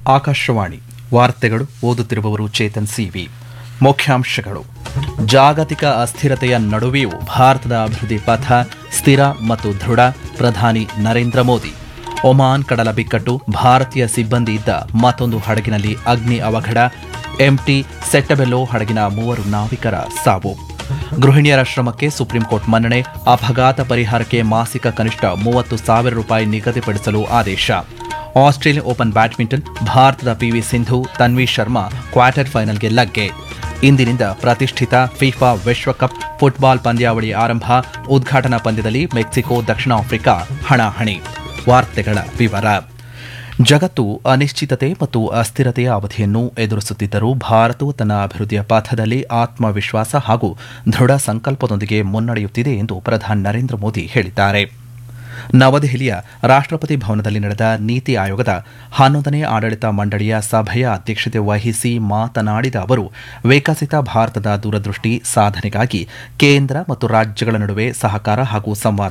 ಆಕಾಶವಾಣಿ ವಾರ್ತೆಗಳು ಓದುತ್ತಿರುವವರು ಚೇತನ್ ಸಿವಿ ಮುಖ್ಯಾಂಶಗಳು ಜಾಗತಿಕ ಅಸ್ಥಿರತೆಯ ನಡುವೆಯೂ ಭಾರತದ ಅಭಿವೃದ್ಧಿ ಪಥ ಸ್ಥಿರ ಮತ್ತು ದೃಢ ಪ್ರಧಾನಿ ನರೇಂದ್ರ ಮೋದಿ ಒಮಾನ್ ಕಡಲ ಬಿಕ್ಕಟ್ಟು ಭಾರತೀಯ ಸಿಬ್ಬಂದಿ ಇದ್ದ ಮತ್ತೊಂದು ಹಡಗಿನಲ್ಲಿ ಅಗ್ನಿ ಅವಘಡ ಎಂಟಿ ಸೆಟ್ಟಬೆಲ್ಲೋ ಹಡಗಿನ ಮೂವರು ನಾವಿಕರ ಸಾವು ಗೃಹಿಣಿಯರ ಶ್ರಮಕ್ಕೆ ಸುಪ್ರೀಂ ಕೋರ್ಟ್ ಮನ್ನಣೆ ಅಪಘಾತ ಪರಿಹಾರಕ್ಕೆ ಮಾಸಿಕ ಕನಿಷ್ಠ ಮೂವತ್ತು ಸಾವಿರ ರೂಪಾಯಿ ನಿಗದಿಪಡಿಸಲು ಆದೇಶ ಆಸ್ಟ್ರೇಲಿಯನ್ ಓಪನ್ ಬ್ಯಾಡ್ಮಿಂಟನ್ ಭಾರತದ ಪಿವಿ ಸಿಂಧು ತನ್ವಿ ಶರ್ಮಾ ಕ್ವಾರ್ಟರ್ ಫೈನಲ್ಗೆ ಲಗ್ಗೆ ಇಂದಿನಿಂದ ಪ್ರತಿಷ್ಠಿತ ಫಿಫಾ ವಿಶ್ವಕಪ್ ಫುಟ್ಬಾಲ್ ಪಂದ್ಯಾವಳಿ ಆರಂಭ ಉದ್ಘಾಟನಾ ಪಂದ್ಯದಲ್ಲಿ ಮೆಕ್ಸಿಕೋ ದಕ್ಷಿಣ ಆಫ್ರಿಕಾ ಹಣಾಹಣಿ ವಾರ್ತೆಗಳ ವಿವರ ಜಗತ್ತು ಅನಿಶ್ಚಿತತೆ ಮತ್ತು ಅಸ್ಥಿರತೆಯ ಅವಧಿಯನ್ನು ಎದುರಿಸುತ್ತಿದ್ದರೂ ಭಾರತವು ತನ್ನ ಅಭಿವೃದ್ಧಿಯ ಪಥದಲ್ಲಿ ಆತ್ಮವಿಶ್ವಾಸ ಹಾಗೂ ದೃಢ ಸಂಕಲ್ಪದೊಂದಿಗೆ ಮುನ್ನಡೆಯುತ್ತಿದೆ ಎಂದು ಪ್ರಧಾನಿ ನರೇಂದ್ರ ಮೋದಿ ಹೇಳಿದ್ದಾರೆ ನವದೆಹಲಿಯ ರಾಷ್ಟ್ರಪತಿ ಭವನದಲ್ಲಿ ನಡೆದ ನೀತಿ ಆಯೋಗದ ಹನ್ನೊಂದನೇ ಆಡಳಿತ ಮಂಡಳಿಯ ಸಭೆಯ ಅಧ್ಯಕ್ಷತೆ ವಹಿಸಿ ಮಾತನಾಡಿದ ಅವರು ವಿಕಸಿತ ಭಾರತದ ದೂರದೃಷ್ಟಿ ಸಾಧನೆಗಾಗಿ ಕೇಂದ್ರ ಮತ್ತು ರಾಜ್ಯಗಳ ನಡುವೆ ಸಹಕಾರ ಹಾಗೂ ಸಂವಾದ